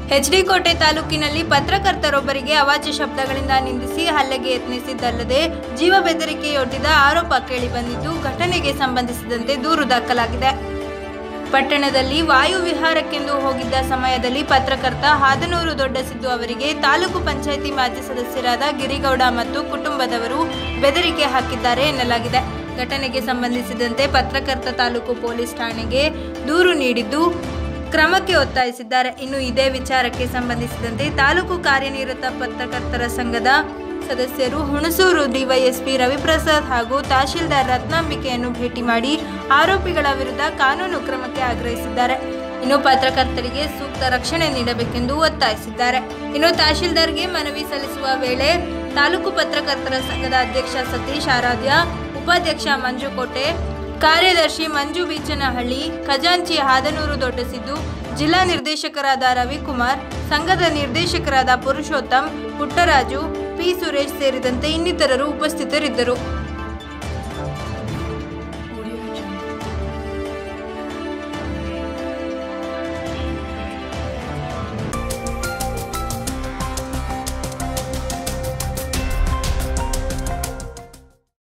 HD ಕೋಟೆ ತಾಲೂಕಿನಲ್ಲಿ ಪತ್ರಕರ್ತರೊಬ್ಬರಿಗೆ ಅವಾಚ್ಯ ಶಬ್ದಗಳಿಂದ ನಿಂದಿಸಿ ಹಲ್ಲೆಗೆ ಯತ್ನಿಸಿದ್ದಲ್ಲದೆ ಜೀವ ಬೆದರಿಕೆಯೊಡ್ಡಿದ ಆರೋಪ ಕೇಳಿಬಂದಿದ್ದು ಘಟನೆಗೆ ಸಂಬಂಧಿಸಿದಂತೆ ದೂರು ದಾಖಲಾಗಿದೆ ಪಟ್ಟಣದಲ್ಲಿ ವಾಯು ವಿಹಾರಕ್ಕೆಂದು ಹೋಗಿದ್ದ ಸಮಯದಲ್ಲಿ ಪತ್ರಕರ್ತ ಹಾದನೂರು ದೊಡ್ಡಸಿದ್ದು ಅವರಿಗೆ ತಾಲೂಕು ಪಂಚಾಯಿತಿ ಮಾಜಿ ಸದಸ್ಯರಾದ ಗಿರಿಗೌಡ ಮತ್ತು ಕುಟುಂಬದವರು ಬೆದರಿಕೆ ಹಾಕಿದ್ದಾರೆ ಎನ್ನಲಾಗಿದೆ ಘಟನೆಗೆ ಸಂಬಂಧಿಸಿದಂತೆ ಪತ್ರಕರ್ತ ತಾಲೂಕು ಪೊಲೀಸ್ ಠಾಣೆಗೆ ದೂರು ನೀಡಿದ್ದು ಕ್ರಮಕ್ಕೆ ಒತ್ತಾಯಿಸಿದ್ದಾರೆ ಇನ್ನು ಇದೇ ವಿಚಾರಕ್ಕೆ ಸಂಬಂಧಿಸಿದಂತೆ ತಾಲೂಕು ಕಾರ್ಯನಿರತ ಪತ್ರಕರ್ತರ ಸಂಘದ ಸದಸ್ಯರು ಹುಣಸೂರು ಡಿವೈಎಸ್ಪಿ ರವಿಪ್ರಸಾದ್ ಹಾಗೂ ತಹಶೀಲ್ದಾರ್ ರತ್ನಾಂಬಿಕೆಯನ್ನು ಭೇಟಿ ಮಾಡಿ ಆರೋಪಿಗಳ ವಿರುದ್ಧ ಕಾನೂನು ಕ್ರಮಕ್ಕೆ ಆಗ್ರಹಿಸಿದ್ದಾರೆ ಇನ್ನು ಪತ್ರಕರ್ತರಿಗೆ ಸೂಕ್ತ ರಕ್ಷಣೆ ನೀಡಬೇಕೆಂದು ಒತ್ತಾಯಿಸಿದ್ದಾರೆ ಇನ್ನು ತಹಶೀಲ್ದಾರ್ಗೆ ಮನವಿ ಸಲ್ಲಿಸುವ ವೇಳೆ ತಾಲೂಕು ಪತ್ರಕರ್ತರ ಸಂಘದ ಅಧ್ಯಕ್ಷ ಸತೀಶ್ ಆರಾಧ್ಯ ಉಪಾಧ್ಯಕ್ಷ ಮಂಜುಕೋಟೆ ಕಾರ್ಯದರ್ಶಿ ಮಂಜು ಬೀಚನಹಳ್ಳಿ ಖಜಾಂಚಿ ಹಾದನೂರು ದೊಡ್ಡಸಿದ್ದು ಜಿಲ್ಲಾ ನಿರ್ದೇಶಕರಾದ ರವಿಕುಮಾರ್ ಸಂಘದ ನಿರ್ದೇಶಕರಾದ ಪುರುಷೋತ್ತಮ್ ಪುಟ್ಟರಾಜು ಪಿ ಸುರೇಶ್ ಸೇರಿದಂತೆ ಇನ್ನಿತರರು ಉಪಸ್ಥಿತರಿದ್ದರು